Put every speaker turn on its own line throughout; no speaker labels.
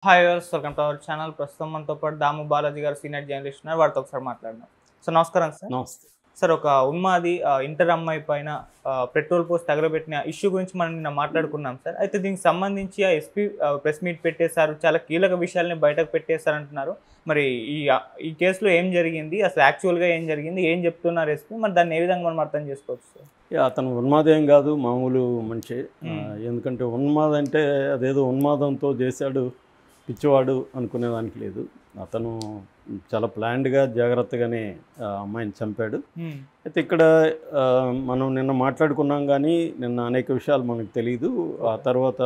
Hi viewers welcome to our channel ప్రస్తుతం మనతో పాటు దాము బాలాజీ గారు సీనియర్ జర్నలిస్ట్ ఉన్నారు వారితో ఒకసారి మాట్లాడినాం సార్ నమస్కారం సార్
నమస్తే
సార్ ఒక ఉన్మాది ఆ, ఇంటర్ అమ్మాయి పైన ఆ, పెట్రోల్ పోస్ట్ తగలబెట్టిన ఇష్యూ గురించి మనం నిన్న మాట్లాడుకున్నాం సార్ అయితే దీనికి సంబంధించి ఆ ఎస్పీ ప్రెస్ మీట్ పెట్టేశారు చాలా కీలక విషయాల్ని బయటకు పెట్టేశారంటున్నారు మరి ఈ ఈ కేసులో ఏం జరిగింది అసలు యాక్చువల్గా ఏం జరిగింది ఏం చెప్తున్నారు ఎస్పీ మరి దాన్ని ఏ విధంగా మనం అర్థం చేసుకోవచ్చు సార్
యా, అతను ఉన్మాదేం కాదు మామూలు మనిషి ఆ,
మ్మ్.
ఎందుకంటే ఉన్మాదం అంటే అదేదో ఉన్మాదంతో చేశాడు పిచ్చివాడు అనుకునేదానికి లేదు అతను చాలా ప్లాన్డ్గా జాగ్రత్తగానే ఆ అమ్మాయిని చంపాడు
హ్మ్.
అయితే ఇక్కడ ఆ, మనం నిన్న మాట్లాడుకున్నాం కానీ నిన్న అనేక విషయాలు మనకు తెలియదు ఆ తర్వాత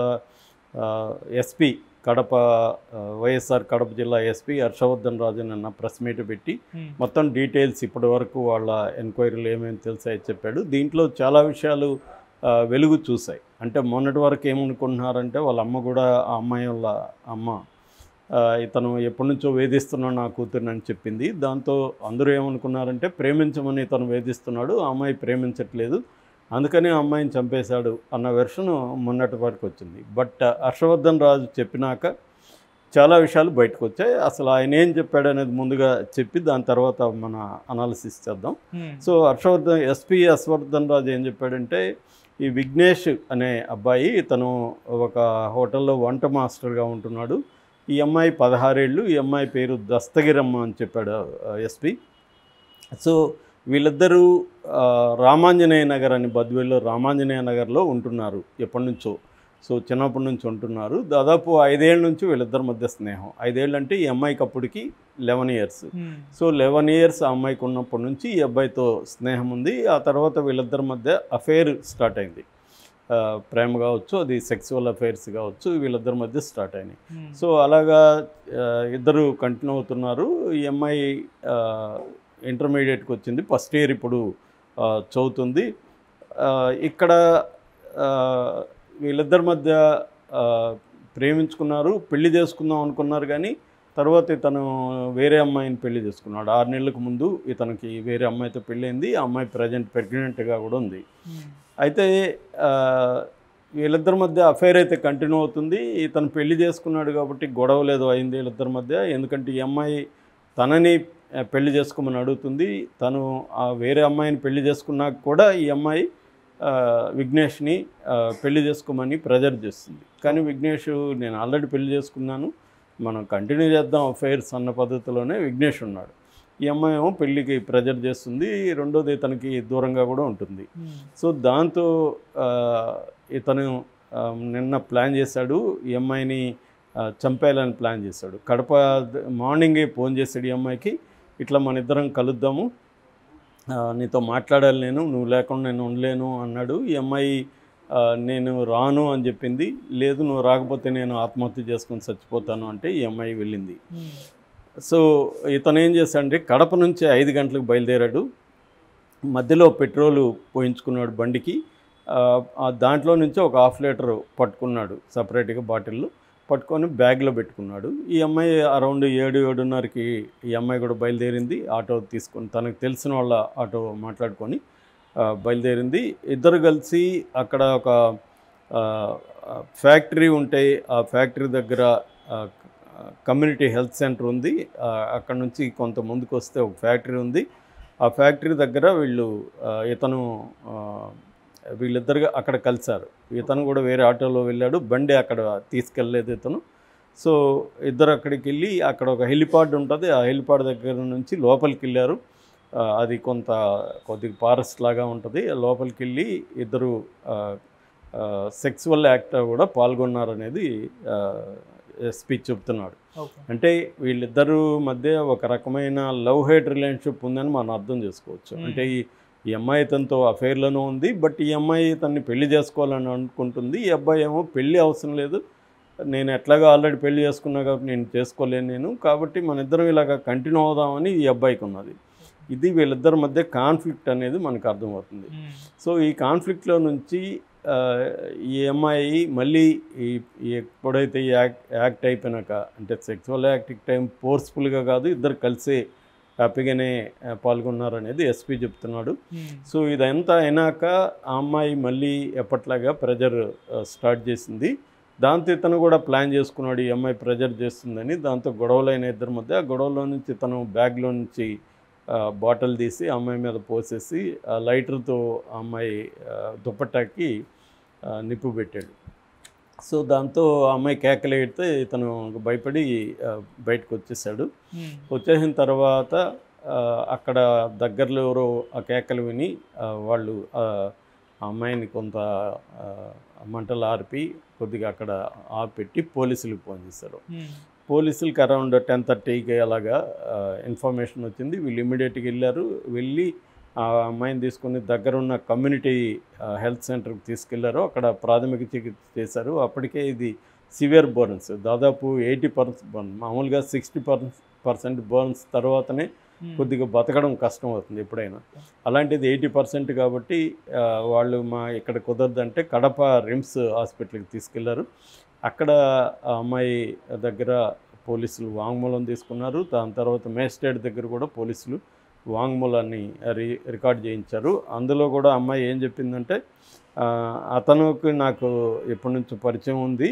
ఎస్పీ కడప ఆ, వైఎస్ఆర్ కడప జిల్లా ఎస్పీ హర్షవర్ధన్ రాజు నిన్న ప్రెస్ మీట్ పెట్టి
హ్మ్.
మొత్తం డీటెయిల్స్ ఇప్పటి వరకు వాళ్ళ ఎంక్వైరీలు ఏమేమి తెలిసాయో చెప్పాడు దీంట్లో చాలా విషయాలు ఆ, వెలుగు చూసాయి అంటే మొన్నటి వరకు ఏమనుకుంటున్నారంటే వాళ్ళ అమ్మ కూడా ఆ అమ్మాయి వాళ్ళ అమ్మ ఆ, ఇతను ఎప్పటి నుంచో వేధిస్తున్నాడు నా కూతుర్ని అని చెప్పింది దాంతో అందరూ ఏమనుకున్నారంటే ప్రేమించమని ఇతను వేధిస్తున్నాడు ఆ అమ్మాయి ప్రేమించట్లేదు అందుకని ఆ అమ్మాయిని చంపేశాడు అన్న వెర్షన్ మొన్నటి వరకు వచ్చింది బట్ హర్షవర్ధన్ రాజు చెప్పినాక చాలా విషయాలు బయటకు వచ్చాయి అసలు ఆయన ఏం చెప్పాడు అనేది ముందుగా చెప్పి దాని తర్వాత మన అనాలిసిస్ చేద్దాం
హ్మ్.
సో హర్షవర్ధన్ ఎస్పీ హర్షవర్ధన్ రాజు ఏం చెప్పాడంటే ఈ విఘ్నేష్ అనే అబ్బాయి ఇతను ఒక హోటల్లో వంట మాస్టర్గా ఉంటున్నాడు ఈ అమ్మాయి పదహారేళ్ళు ఈ అమ్మాయి పేరు దస్తగిరమ్మ అని చెప్పాడు ఎస్పీ సో వీళ్ళిద్దరూ ఆ, రామాంజనేయ నగర్ అని బద్వేల్లో రామాంజనేయ నగర్లో ఉంటున్నారు ఎప్పటి నుంచో సో చిన్నప్పటి నుంచి ఉంటున్నారు దాదాపు ఐదేళ్ళ నుంచి వీళ్ళిద్దరి మధ్య స్నేహం ఐదేళ్ళు అంటే ఈ అమ్మాయికి అప్పటికి లెవెన్ ఇయర్స్
హ్మ్.
సో లెవెన్ ఇయర్స్ ఆ అమ్మాయికి ఉన్నప్పటి నుంచి ఈ అబ్బాయితో స్నేహం ఉంది ఆ తర్వాత వీళ్ళిద్దరి మధ్య అఫేర్ స్టార్ట్ అయింది ఆ, ప్రేమ కావచ్చు అది సెక్సువల్ అఫైర్స్ కావచ్చు వీళ్ళిద్దరి మధ్య స్టార్ట్ అయినాయి
హ్మ్.
సో అలాగా ఆ, ఇద్దరు కంటిన్యూ అవుతున్నారు ఈ అమ్మాయి ఆ, ఇంటర్మీడియట్కి వచ్చింది ఫస్ట్ ఇయర్ ఇప్పుడు ఆ, చదువుతుంది ఆ, ఇక్కడ ఆ, వీళ్ళిద్దరి మధ్య ఆ, ప్రేమించుకున్నారు పెళ్లి చేసుకుందాం అనుకున్నారు కానీ తర్వాత ఇతను వేరే అమ్మాయిని పెళ్లి చేసుకున్నాడు ఆరు నెలలకు ముందు ఇతనికి వేరే అమ్మాయితో పెళ్ళైంది ఆ అమ్మాయి ప్రజెంట్ ప్రెగ్నెంట్గా కూడా ఉంది
హ్మ్.
అయితే ఆ, వీళ్ళిద్దరి మధ్య అఫైర్ అయితే కంటిన్యూ అవుతుంది ఇతను పెళ్లి చేసుకున్నాడు కాబట్టి గొడవ లేదు అయింది వీళ్ళిద్దరి మధ్య ఎందుకంటే ఈ అమ్మాయి తనని ఆ, పెళ్లి చేసుకోమని అడుగుతుంది తను ఆ వేరే అమ్మాయిని పెళ్లి చేసుకున్నాక కూడా ఈ అమ్మాయి ఆ, విఘ్నేష్ని ఆ, పెళ్లి చేసుకోమని ప్రెజర్ చేస్తుంది కానీ విఘ్నేష్ నేను ఆల్రెడీ పెళ్లి చేసుకున్నాను మనం కంటిన్యూ చేద్దాం అఫైర్స్ అన్న పద్ధతిలోనే విఘ్నేష్ ఉన్నాడు ఈ అమ్మాయి ఏమో పెళ్లికి ప్రెజర్ చేస్తుంది రెండోది ఇతనికి దూరంగా కూడా ఉంటుంది
హ్మ్.
సో దాంతో ఆ, ఇతను ఆ, నిన్న ప్లాన్ చేశాడు ఈ అమ్మాయిని ఆ, చంపేయాలని ప్లాన్ చేశాడు కడప ద- మార్నింగే ఫోన్ చేశాడు ఈ అమ్మాయికి ఇట్లా మన ఇద్దరం కలుద్దాము ఆ, నీతో మాట్లాడాలి నేను నువ్వు లేకుండా నేను ఉండలేను అన్నాడు ఈ అమ్మాయి ఆ, నేను రాను అని చెప్పింది లేదు నువ్వు రాకపోతే నేను ఆత్మహత్య చేసుకొని చచ్చిపోతాను అంటే ఈ అమ్మాయి వెళ్ళింది
హ్మ్.
సో ఇతను ఏం చేశాడంటే కడప నుంచి ఐదు గంటలకు బయలుదేరాడు మధ్యలో పెట్రోలు పోయించుకున్నాడు బండికి ఆ, ఆ దాంట్లో నుంచి ఒక హాఫ్ లీటర్ పట్టుకున్నాడు సపరేట్గా బాటిల్లో పట్టుకొని బ్యాగ్లో పెట్టుకున్నాడు ఈ అమ్మాయి అరౌండ్ ఏడు ఏడున్నరకి ఈ అమ్మాయి కూడా బయలుదేరింది ఆటో తీసుకొని తనకు తెలిసిన వాళ్ళ ఆటో మాట్లాడుకొని ఆ, బయలుదేరింది ఇద్దరు కలిసి అక్కడ ఒక ఆ, ఫ్యాక్టరీ ఉంటే ఆ ఫ్యాక్టరీ దగ్గర ఆ, కమ్యూనిటీ హెల్త్ సెంటర్ ఉంది ఆ, అక్కడ నుంచి కొంత ముందుకు వస్తే ఒక ఫ్యాక్టరీ ఉంది ఆ ఫ్యాక్టరీ దగ్గర వీళ్ళు ఆ, ఇతను ఆ, వీళ్ళిద్దరు అక్కడ కలిశారు ఇతను కూడా వేరే ఆటోలో వెళ్ళాడు బండి అక్కడ తీసుకెళ్ళలేదు ఇతను సో ఇద్దరు అక్కడికి వెళ్ళి అక్కడ ఒక హెలిపాడ్ ఉంటుంది ఆ హెలిపాడ్ దగ్గర నుంచి లోపలికి వెళ్ళారు ఆ, అది కొంత కొద్దిగా ఫారెస్ట్ లాగా ఉంటుంది ఆ లోపలికి వెళ్ళి ఇద్దరు సెక్సువల్ యాక్ట్ కూడా పాల్గొన్నారనేది ఎస్పీ చెప్తున్నాడు
ఓకే
అంటే వీళ్ళిద్దరూ మధ్య ఒక రకమైన లవ్ హేట్ రిలేషన్షిప్ ఉందని మనం అర్థం చేసుకోవచ్చు
Hmm.
అంటే ఈ ఈ అమ్మాయి తనతో అఫైర్లోనూ ఉంది బట్ ఈ అమ్మాయి తన్ని పెళ్లి చేసుకోవాలని అనుకుంటుంది ఈ అబ్బాయి ఏమో పెళ్లి అవసరం లేదు నేను ఎట్లాగో ఆల్రెడీ పెళ్లి చేసుకున్నా కాబట్టి నేను చేసుకోలేను నేను కాబట్టి మన ఇద్దరం ఇలాగ కంటిన్యూ అవుదామని ఈ అబ్బాయికి ఉన్నది ఇది వీళ్ళిద్దరి మధ్య కాన్ఫ్లిక్ట్ అనేది మనకు అర్థమవుతుంది
హ్మ్.
సో ఈ కాన్ఫ్లిక్ట్లో నుంచి ఆ, ఈ అమ్మాయి మళ్ళీ ఈ ఈ ఎప్పుడైతే ఈ యాక్ట్ యాక్ట్ అయిపోయినాక అంటే సెక్సువల్ యాక్ట్ టైం ఫోర్స్ఫుల్గా కాదు ఇద్దరు కలిసి హ్యాపీగానే ఆ, పాల్గొన్నారనేది ఎస్పీ చెప్తున్నాడు
హ్మ్.
సో ఇదంతా అయినాక ఆ అమ్మాయి మళ్ళీ ఎప్పట్లాగా ప్రెజర్ స్టార్ట్ చేసింది దాంతో ఇతను కూడా ప్లాన్ చేసుకున్నాడు ఈ అమ్మాయి ప్రెజర్ చేస్తుందని దాంతో గొడవలైన ఇద్దరి మధ్య ఆ గొడవలో నుంచి ఇతను బ్యాగ్లో నుంచి ఆ, బాటిల్ తీసి ఆ అమ్మాయి మీద పోసేసి ఆ లైటర్తో ఆ అమ్మాయి ఆ, దుప్పట్టాకి ఆ, నిప్పు పెట్టాడు సో దాంతో ఆ అమ్మాయి కేకలేడితే ఇతను భయపడి ఆ, బయటకు వచ్చేసాడు
ఉమ్,
వచ్చేసిన తర్వాత ఆ, అక్కడ దగ్గరలో ఎవరో ఆ కేకలు విని ఆ, వాళ్ళు ఆ ఆ అమ్మాయిని కొంత ఆ, మంటలు ఆర్పి కొద్దిగా అక్కడ ఆపెట్టి పోలీసులకు ఫోన్ చేశారు
ఉమ్,
పోలీసులకి అరౌండ్ టెన్ థర్టీకి అలాగా ఇన్ఫర్మేషన్ వచ్చింది వీళ్ళు ఇమ్మీడియట్గా వెళ్ళారు వెళ్ళి ఆ అమ్మాయిని తీసుకుని దగ్గరున్న కమ్యూనిటీ హెల్త్ సెంటర్కి తీసుకెళ్లారు అక్కడ ప్రాథమిక చికిత్స చేశారు అప్పటికే ఇది సివియర్ బర్న్స్ దాదాపు ఎయిటీ పర్సెంట్ బర్న్ మామూలుగా సిక్స్టీ పర్సెంట్ బర్న్స్ తర్వాతనే
ఉమ్,
కొద్దిగా బతకడం కష్టం అవుతుంది ఎప్పుడైనా అలాంటిది ఎయిటీ పర్సెంట్ కాబట్టి ఆ, వాళ్ళు మా ఇక్కడ కుదరదంటే కడప రిమ్స్ హాస్పిటల్కి తీసుకెళ్లారు అక్కడ ఆ అమ్మాయి దగ్గర పోలీసులు వాంగ్మూలం తీసుకున్నారు దాని తర్వాత మేజిస్ట్రేట్ దగ్గర కూడా పోలీసులు వాంగ్మూలాన్ని రి రికార్డ్ చేయించారు అందులో కూడా అమ్మాయి ఏం చెప్పిందంటే ఆ, అతనుకి నాకు ఎప్పటి నుంచో పరిచయం ఉంది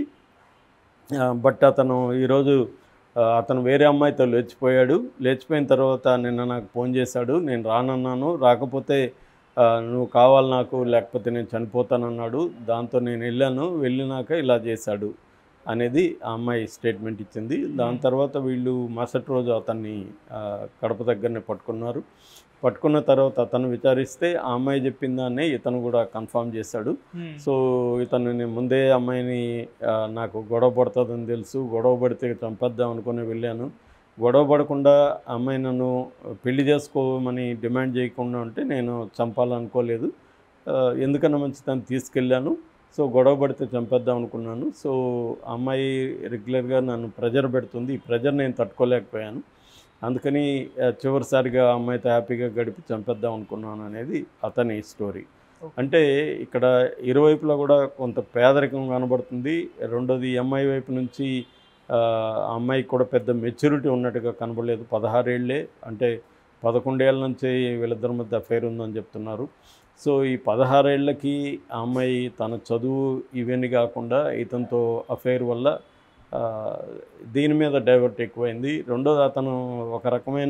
ఆ, బట్ అతను ఈరోజు ఆ, అతను వేరే అమ్మాయితో లేచిపోయాడు లేచిపోయిన తర్వాత నిన్న నాకు ఫోన్ చేశాడు నేను రానన్నాను రాకపోతే ఆ, నువ్వు కావాలి నాకు లేకపోతే నేను చనిపోతానన్నాడు దాంతో నేను వెళ్ళాను వెళ్ళినాక ఇలా చేశాడు అనేది ఆ అమ్మాయి స్టేట్మెంట్ ఇచ్చింది దాని తర్వాత వీళ్ళు మరుసటి రోజు అతన్ని ఆ, కడప దగ్గరనే పట్టుకున్నారు పట్టుకున్న తర్వాత అతను విచారిస్తే ఆ అమ్మాయి చెప్పిన దాన్నే ఇతను కూడా కన్ఫర్మ్ చేశాడు
ఉమ్,
సో ఇతను నేను ముందే అమ్మాయిని ఆ, నాకు గొడవ పడుతుందని తెలుసు గొడవ పడితే చంపేద్దాం అనుకుని వెళ్ళాను గొడవ పడకుండా ఆ అమ్మాయి నన్ను పెళ్లి చేసుకోమని డిమాండ్ చేయకుండా ఉంటే నేను చంపాలనుకోలేదు ఆ, ఎందుకన్నా మంచిదని తీసుకెళ్ళాను సో గొడవ పడితే చంపేద్దాం అనుకున్నాను సో ఆ అమ్మాయి రెగ్యులర్గా నన్ను ప్రెజర్ పెడుతుంది ఈ ప్రెజర్ నేను తట్టుకోలేకపోయాను అందుకని ఆ, చివరిసారిగా ఆ అమ్మాయితో హ్యాపీగా గడిపి చంపేద్దాం అనుకున్నాను అనేది అతని స్టోరీ అంటే ఇక్కడ ఇరువైపులా కూడా కొంత పేదరికం కనబడుతుంది రెండోది ఈ అమ్మాయి వైపు నుంచి ఆ ఆ అమ్మాయికి కూడా పెద్ద మెచ్యూరిటీ ఉన్నట్టుగా కనబడలేదు పదహారేళ్ళే అంటే పదకొండేళ్ళ నుంచి వీళ్ళిద్దరి మధ్య అఫైర్ ఉందని చెప్తున్నారు సో ఈ పదహారేళ్ళకి ఆ అమ్మాయి తన చదువు ఇవన్నీ కాకుండా ఇతనితో అఫైర్ వల్ల ఆ, దీని మీద డైవర్ట్ ఎక్కువైంది రెండోది అతను ఒక రకమైన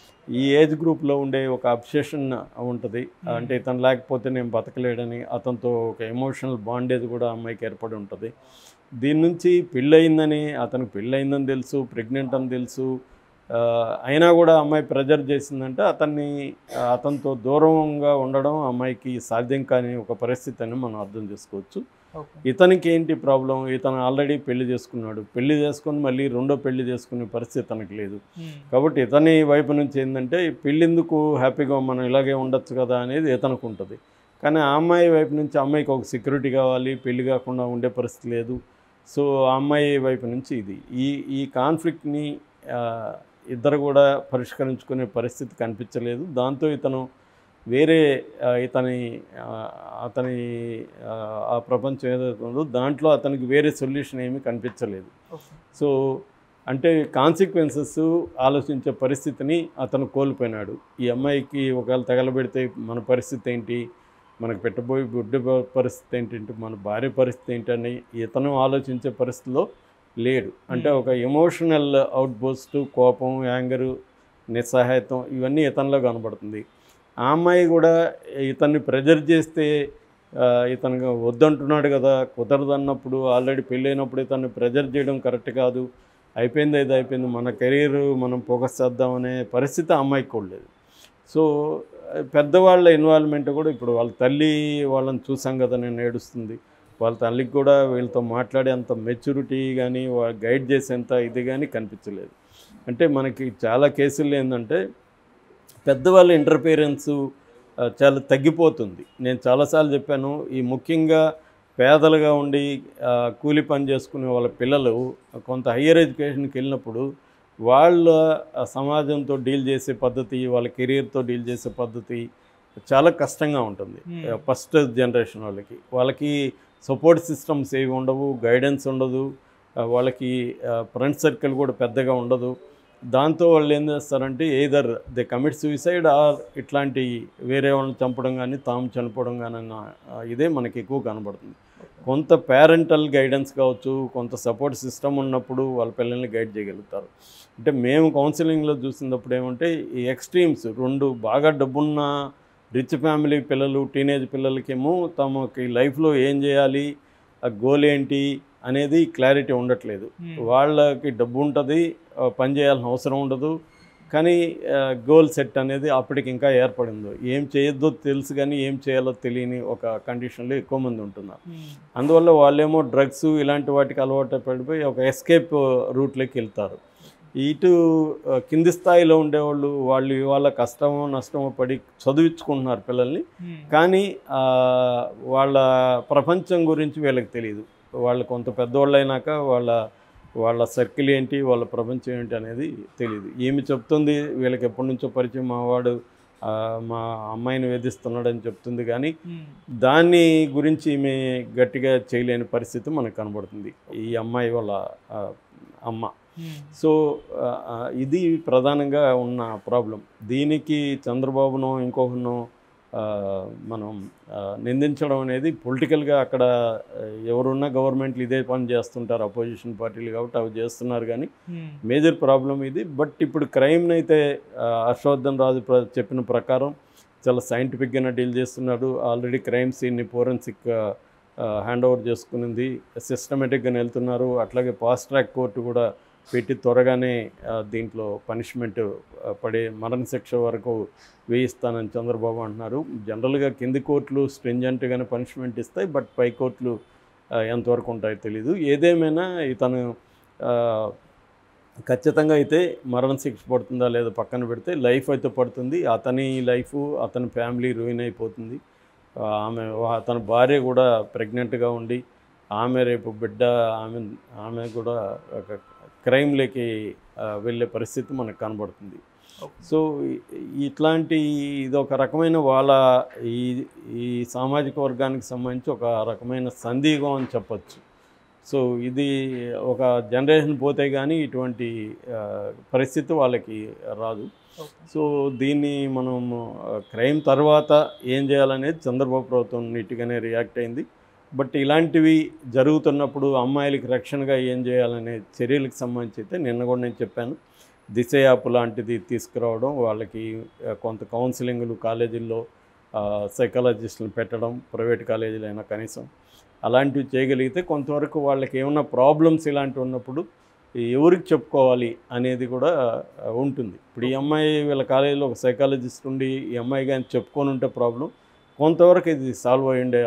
ఈ ఏజ్ గ్రూప్లో ఉండే ఒక అబ్సెషన్ ఉంటుంది అంటే ఇతను లేకపోతే నేను బతకలేడని అతనితో ఒక ఎమోషనల్ బాండేజ్ కూడా అమ్మాయికి ఏర్పడి ఉంటుంది దీని నుంచి పెళ్ళయిందని అతనికి పెళ్ళయిందని తెలుసు ప్రెగ్నెంట్ అని తెలుసు ఆ, అయినా కూడా అమ్మాయి ప్రెజర్ చేసిందంటే అతన్ని ఆ, అతనితో దూరంగా ఉండడం అమ్మాయికి సాధ్యం కాని ఒక పరిస్థితి అని మనం అర్థం చేసుకోవచ్చు
ఓకే
ఇతనికి ఏంటి ప్రాబ్లం ఇతను ఆల్రెడీ పెళ్లి చేసుకున్నాడు పెళ్లి చేసుకొని మళ్ళీ రెండో పెళ్లి చేసుకునే పరిస్థితి తనకి లేదు
ఉమ్,
కాబట్టి ఇతని వైపు నుంచి ఏంటంటే ఈ పెళ్ళెందుకు హ్యాపీగా మనం ఇలాగే ఉండొచ్చు కదా అనేది ఇతనికి ఉంటుంది కానీ ఆ అమ్మాయి వైపు నుంచి ఆ అమ్మాయికి ఒక సెక్యూరిటీ కావాలి పెళ్లి కాకుండా ఉండే పరిస్థితి లేదు సో ఆ అమ్మాయి వైపు నుంచి ఇది ఈ ఈ కాన్ఫ్లిక్ట్ని ఆ, ఇద్దరు కూడా పరిష్కరించుకునే పరిస్థితి కనిపించలేదు దాంతో ఇతను వేరే ఆ, ఇతని ఆ, అతని ఆ, ఆ ప్రపంచం ఏదైతే ఉందో దాంట్లో అతనికి వేరే సొల్యూషన్ ఏమీ కనిపించలేదు
ఓకే
సో అంటే కాన్సిక్వెన్సెస్ ఆలోచించే పరిస్థితిని అతను కోల్పోయినాడు ఈ అమ్మాయికి ఒకవేళ తగలబెడితే మన పరిస్థితి ఏంటి మనకు పెట్టబోయే గుడ్డ పరిస్థితి ఏంటంటే మన భార్య పరిస్థితి ఏంటని ఇతను ఆలోచించే పరిస్థితిలో లేడు అంటే ఒక ఎమోషనల్ అవుట్ బోస్ట్ కోపం యాంగరు నిస్సహాయత్వం ఇవన్నీ ఇతనిలో కనబడుతుంది ఆ అమ్మాయి కూడా ఇతన్ని ప్రెజర్ చేస్తే ఆ, ఇతను వద్దంటున్నాడు కదా కుదరదు అన్నప్పుడు ఆల్రెడీ పెళ్ళైనప్పుడు ఇతన్ని ప్రెజర్ చేయడం కరెక్ట్ కాదు అయిపోయింది ఇది అయిపోయింది మన కెరీర్ మనం ఫోకస్ చేద్దామనే పరిస్థితి ఆ అమ్మాయికి కూడా లేదు సో ఆ, పెద్దవాళ్ళ ఇన్వాల్వ్మెంట్ కూడా ఇప్పుడు వాళ్ళ తల్లి వాళ్ళని చూసాం కదా నేను ఏడుస్తుంది వాళ్ళ తల్లికి కూడా వీళ్ళతో మాట్లాడే అంత మెచ్యూరిటీ కానీ గైడ్ చేసేంత ఇది కానీ కనిపించలేదు అంటే మనకి చాలా కేసుల్లో ఏంటంటే పెద్దవాళ్ళ ఇంటర్ఫీరెన్సు ఆ, చాలా తగ్గిపోతుంది నేను చాలాసార్లు చెప్పాను ఈ ముఖ్యంగా పేదలుగా ఉండి ఆ, కూలి పని చేసుకునే వాళ్ళ పిల్లలు కొంత హయ్యర్ ఎడ్యుకేషన్కి వెళ్ళినప్పుడు వాళ్ళ ఆ, సమాజంతో డీల్ చేసే పద్ధతి వాళ్ళ కెరీర్తో డీల్ చేసే పద్ధతి చాలా కష్టంగా ఉంటుంది
Hmm.
ఫస్ట్ జనరేషన్ వాళ్ళకి వాళ్ళకి సపోర్ట్ సిస్టమ్స్ ఏవి ఉండవు గైడెన్స్ ఉండదు ఆ, వాళ్ళకి ఫ్రెండ్ సర్కిల్ కూడా పెద్దగా ఉండదు దాంతో వాళ్ళు ఏం చేస్తారంటే either they commit suicide or ఇట్లాంటి వేరే వాళ్ళని చంపడం కానీ తాము చనిపోవడం కానీ అన్న ఆ, ఇదే మనకి ఎక్కువ కనబడుతుంది కొంత పేరెంటల్ గైడెన్స్ కావచ్చు కొంత సపోర్ట్ సిస్టమ్ ఉన్నప్పుడు వాళ్ళ పిల్లల్ని గైడ్ చేయగలుగుతారు అంటే మేము కౌన్సిలింగ్లో చూసినప్పుడు ఏమంటే ఈ ఎక్స్ట్రీమ్స్ రెండు బాగా డబ్బున్న రిచ్ ఫ్యామిలీ పిల్లలు టీనేజ్ పిల్లలకేమో తమకి లైఫ్లో ఏం చేయాలి ఆ గోల్ ఏంటి అనేది క్లారిటీ ఉండట్లేదు వాళ్ళకి డబ్బు ఉంటుంది ఆ, పని చేయాల్సిన అవసరం ఉండదు కానీ గోల్ సెట్ అనేది అప్పటికి ఇంకా ఏర్పడింది ఏం చేయొద్దో తెలుసు కానీ ఏం చేయాలో తెలియని ఒక కండిషన్లో ఎక్కువ మంది ఉంటున్నారు అందువల్ల వాళ్ళేమో డ్రగ్స్ ఇలాంటి వాటికి అలవాటు పడిపోయి ఒక ఎస్కేప్ రూట్లోకి వెళ్తారు ఇటు ఆ, కింది స్థాయిలో ఉండేవాళ్ళు వాళ్ళు ఇవాళ కష్టమో నష్టమో పడి చదివించుకుంటున్నారు పిల్లల్ని కానీ ఆ, వాళ్ళ ప్రపంచం గురించి వీళ్ళకి తెలియదు వాళ్ళు కొంత పెద్దవాళ్ళు అయినాక వాళ్ళ వాళ్ళ సర్కిల్ ఏంటి వాళ్ళ ప్రపంచం ఏంటి అనేది తెలియదు ఏమి చెప్తుంది వీళ్ళకి ఎప్పటి నుంచో పరిచయం మా వాడు ఆ, మా అమ్మాయిని వేధిస్తున్నాడని చెప్తుంది కానీ దాన్ని గురించి ఈమె గట్టిగా చేయలేని పరిస్థితి మనకు కనబడుతుంది ఈ అమ్మాయి వాళ్ళ ఆ, అమ్మ సో ఆ, ఆ, ఇది ప్రధానంగా ఉన్న ప్రాబ్లం దీనికి చంద్రబాబును ఇంకొకను ఆ, మనం ఆ, నిందించడం అనేది పొలిటికల్గా అక్కడ ఆ, ఎవరున్నా గవర్నమెంట్లు ఇదే పని చేస్తుంటారు అపోజిషన్ పార్టీలు కాబట్టి అవి చేస్తున్నారు కానీ మేజర్ ప్రాబ్లం ఇది బట్ ఇప్పుడు క్రైమ్ని అయితే ఆ, హర్షవర్ధన్ రాజు ప్ర చెప్పిన ప్రకారం చాలా సైంటిఫిక్గానే డీల్ చేస్తున్నాడు ఆల్రెడీ క్రైమ్ సీన్ని ఫోరెన్సిక్ హ్యాండ్ ఓవర్ చేసుకునింది సిస్టమేటిక్గా వెళ్తున్నారు అట్లాగే ఫాస్ట్ ట్రాక్ కోర్టు కూడా పెట్టి త్వరగానే ఆ, దీంట్లో పనిష్మెంట్ పడే మరణశిక్ష వరకు వేయిస్తానని చంద్రబాబు అంటున్నారు జనరల్గా కింది కోర్టులు స్ట్రింజెంట్గానే పనిష్మెంట్ ఇస్తాయి బట్ పై కోర్టులు ఆ, ఎంతవరకు ఉంటాయో తెలీదు ఏదేమైనా ఇతను ఆ, ఖచ్చితంగా అయితే మరణశిక్ష పడుతుందా లేదా పక్కన పెడితే లైఫ్ అయితే పడుతుంది అతని లైఫ్ అతని ఫ్యామిలీ రూయిన్ అయిపోతుంది ఆ, ఆమె అతని భార్య కూడా ప్రెగ్నెంట్గా ఉండి ఆమె రేపు బిడ్డ ఆమె ఆమె కూడా ఒక క్రైమ్లోకి వెళ్ళే పరిస్థితి మనకు కనబడుతుంది సో ఈ- ఇట్లాంటి ఇది ఒక రకమైన వాళ్ళ ఈ ఈ సామాజిక వర్గానికి సంబంధించి ఒక రకమైన సందిగం అని చెప్పచ్చు సో ఇది ఒక జనరేషన్ పోతే కానీ ఇటువంటి ఆ, పరిస్థితి వాళ్ళకి రాదు సో దీన్ని మనం క్రైమ్ తర్వాత ఏం చేయాలనేది చంద్రబాబు ప్రభుత్వం నీట్గానే రియాక్ట్ అయింది బట్ ఇలాంటివి జరుగుతున్నప్పుడు అమ్మాయిలకి రక్షణగా ఏం చేయాలనే చర్యలకు సంబంధించి అయితే నిన్న కూడా నేను చెప్పాను దిశ యాప్ లాంటిది తీసుకురావడం వాళ్ళకి ఆ, కొంత కౌన్సిలింగ్లు కాలేజీల్లో సైకాలజిస్టులను పెట్టడం ప్రైవేట్ కాలేజీలు అయినా కనీసం అలాంటివి చేయగలిగితే కొంతవరకు వాళ్ళకి ఏమైనా ప్రాబ్లమ్స్ ఇలాంటివి ఉన్నప్పుడు ఎవరికి చెప్పుకోవాలి అనేది కూడా ఆ, ఉంటుంది ఇప్పుడు ఈ అమ్మాయి వీళ్ళ కాలేజీలో ఒక సైకాలజిస్ట్ ఉండి ఈ అమ్మాయి కానీ చెప్పుకొని ఉంటే ప్రాబ్లం కొంతవరకు ఇది సాల్వ్ అయ్యిండే